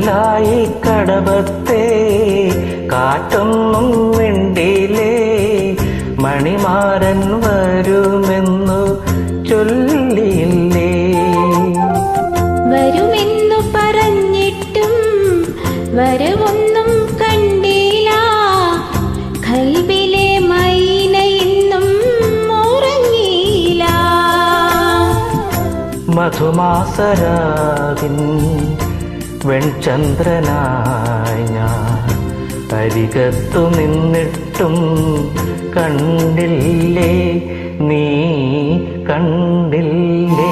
കല്ലായി കടവത്തെ കാറ്റൊന്നും മിണ്ടിയിലേ മണിമാരൻ വരുമെന്നു ചൊല്ലിയില്ലേ വരുമെന്നു പറഞ്ഞിട്ടും വരവൊന്നും കണ്ടില്ല കൽബിലെ മൈന ഇന്നും ഉറങ്ങിയില്ല മധുമാസരാവിൻ വെൺചന്ദ്രനായി ഞാൻ അരികത്തു നിന്നിട്ടും കണ്ടില്ലേ നീ കണ്ടില്ലേ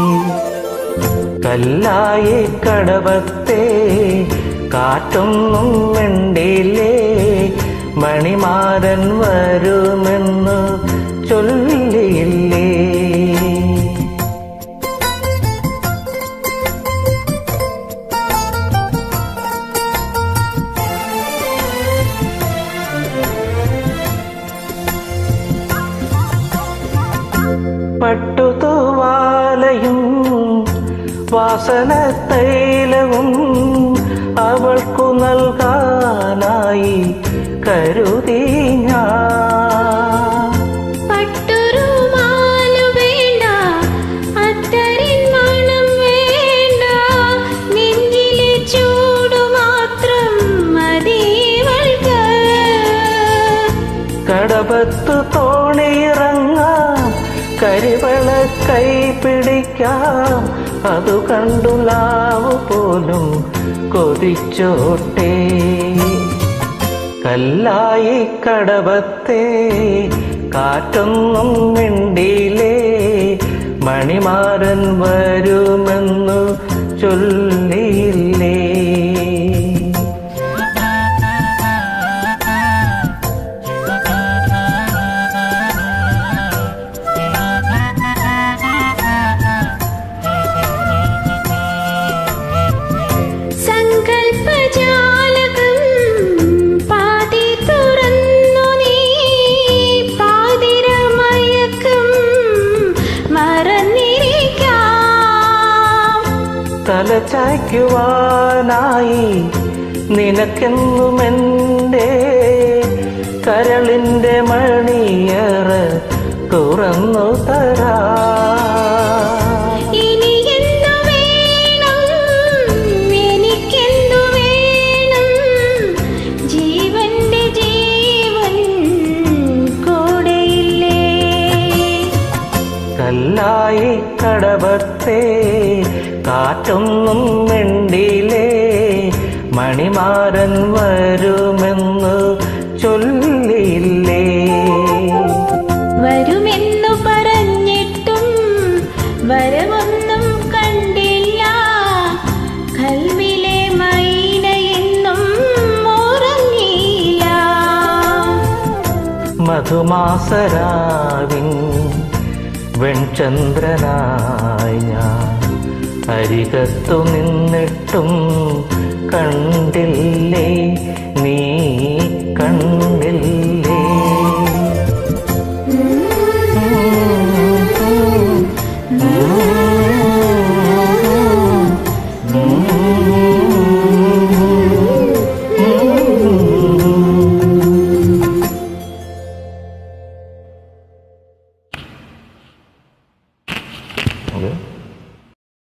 കല്ലായി കടവത്തെ കാറ്റൊന്നും മിണ്ടില്ലേ മണിമാരൻ വരുമെന്ന് ചൊല്ലിയില്ലേ പട്ടുതൂവാലയും വാസന തൈലവും അവൾക്കു നൽകാനായി കരുതി ഞാൻ പട്ടുറുമാലു വേണ്ട അത്തരിൻ മണം വേണ്ട നെഞ്ചിലെ ചൂടു മാത്രം മതിവൾക്ക് കടപത്ത് തോണിയിറങ്ങാം കരിവള കൈ പിടിക്കാം അതു കണ്ടു ലാവ് പോലും കൊതിച്ചോട്ടെ കല്ലായി കടവത്തെ കാറ്റൊന്നും മിണ്ടിയിലേ മണിമാരൻ വരുമെന്നു ചൊല്ലിയില്ലേ സങ്കൽപ്പജാലകം പാതി തുറന്നു നീ പാതിരമയക്കം മറന്നിരിക്കാം തലചായ്ക്കുവാനായി നിനക്കെന്നുമെൻ്റെ കരളിൻ്റെ മണിയറ തുറന്നു തരാ ഇനി എന്തു വേണം എനിക്കെന്തു വേണം ജീവന്റെ ജീവൻ കൂടെയില്ലേ കല്ലായി കടവത്തെ കാറ്റൊന്നും മിണ്ടിയിലേ മണിമാരൻ വരുമെന്ന് ചൊല്ലിയില്ലേ വരുമെന്നു പറഞ്ഞിട്ടും വരവൊന്നും കണ്ടില്ല കൽവിലെ മൈന എന്നും ഉറങ്ങിയില്ല മധുമാസരാവിൻ വെൺചന്ദ്രനായി ഞാൻ അരികത്തു നിന്നിട്ടും കണ്ടില്ലേ നീ കണ്ടില്ലേ Okay.